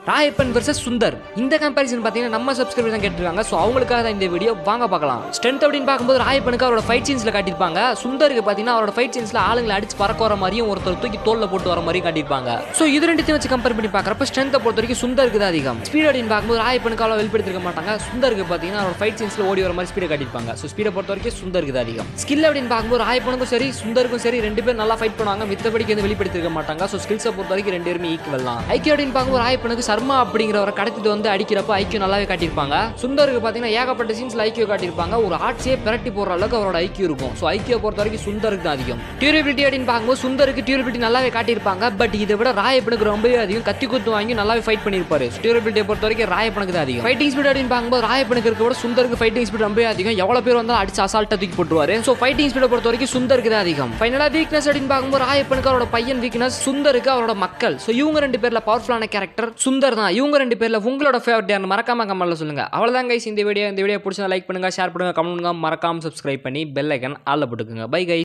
Rayappan vs Sundar இந்த comparison பார்த்தீங்கன்னா நம்ம சப்ஸ்கிரைபர் தான் கேட்டிருக்காங்க ஸோ அவங்களுக்காக தான் இந்த வீடியோ வாங்க பார்க்கலாம் ஸ்ட்ரென்த் அப்படின்னு பார்க்கும்போது ராயப்பனுக்கு அவரோட ஃபைட் சீன்ஸ்ல காட்டியிருப்பாங்க சுந்தருக்கு பார்த்தீங்கன்னா அவரோட ஃபைட் சீன்ஸ்ல ஆளுங்களை அடிச்சு பறக்க வர மாதிரியும் ஒருத்தர் தூக்கி தோல்ல போட்டு வர மாதிரியும் காட்டியிருப்பாங்க ஸோ இது ரெண்டுத்தையும் வச்சு கம்பேர் பண்ணி பார்க்குறப்ப ஸ்ட்ரென்த்தை பொறுத்த வரைக்கும் சுந்தருக்கு தான் அதிகம் ஸ்பீட் அப்படின்னு பார்க்கும்போது ராயப்பனுக்கு அவ்வளோ வெளிப்படுத்திருக்க மாட்டாங்க சுந்தருக்கு பார்த்தீங்கன்னா அவரோட ஃபைட் சீன்ஸ்ல ஓடி வர மாதிரி ஸ்பீடை காட்டியிருப்பாங்க ஸோ ஸ்பீடை பொறுத்த வரைக்கும் சுந்தருக்கு தான் அதிகம் ஸ்கில் அப்படின்னு பார்க்கும்போது ராயப்பனுக்கும் சரி சுந்தருக்கும் சரி ரெண்டு பேரும் நல்லா ஃபைட் பண்ணுவாங்க மித்தபடிக்கு வந்து வெளிப்படுத்திருக்க மாட்டாங்க ஸோ ஸ்கில்ஸை பொறுத்த வரைக்கும் ரெண்டு பேருமே ஈக்குவல் தான் ஐக்கிய அப்படின்னு பார்க்கும்போது ராயப்பனுக்கு சர்மா அப்படிங்கிறவரை கடத்திட்டு வந்து அடிக்கிறப்ப ஐக்கியம் நல்லாவே காட்டியிருப்பாங்க சுந்தருக்கு பார்த்தீங்கன்னா ஏகப்பட்ட சீன்ஸ்ல ஐக்கியம் காட்டியிருப்பாங்க ஒரு ஆட்சியே பிரட்டி போடுற அளவுக்கு அவரோட ஐக்கியம் இருக்கும் ஸோ ஐக்கிய பொறுத்த வரைக்கும் சுந்தருக்கு தான் அதிகம் டியூரபிலிட்டி அப்படின்னு பார்க்கும்போது சுந்தருக்கு டியூரபிலிட்டி நல்லாவே காட்டியிருப்பாங்க பட் இதை விட ராயப்பனுக்கு ரொம்பவே அதிகம் கத்தி குத்து வாங்கி நல்லாவே ஃபைட் பண்ணியிருப்பாரு டியூரபிலிட்டியை பொறுத்த வரைக்கும் ராயப்பனுக்கு தான் அதிகம் ஃபைட்டிங் ஸ்பீட் அப்படின்னு பார்க்கும்போது ராயப்பனுக்கு இருக்க விட சுந்தருக்கு ஃபைட்டிங் ஸ்பீட் ரொம்பவே அதிகம் எவ்வளோ பேர் வந்தாலும் அடிச்சு அசால்ட்டா தூக்கி போட்டுருவாரு ஸோ ஃபைட்டிங் ஸ்பீடை பொறுத்த வரைக்கும் சுந்தருக்கு தான் அதிகம் ஃபைனலாக வீக்னஸ் அப்படின்னு பார்க்கும்போது ராயப்பனுக்கு அவரோட பையன் வீக்னஸ் சுந்தருக்கு அவரோட மக்கள் ஸோ இவங்க ரெண்டு பேர்ல பவர்ஃபுல்லான கேரக்டர் சுந்தர் தான் இவங்க ரெண்டு பேர்ல உங்களோட ஃபேவரட் யாருன்னு மறக்காம கமெண்ட்ல சொல்லுங்க அவ்வளோதான் கைஸ் இந்த வீடியோ இந்த வீடியோ பிடிச்சா லைக் பண்ணுங்க ஷேர் பண்ணுங்க கமெண்ட் பண்ணுங்க மறக்காம சப்ஸ்கிரைப் பண்ணி பெல் ஐக்கன் ஆல்ல போட்டுக்கோங்க பை கை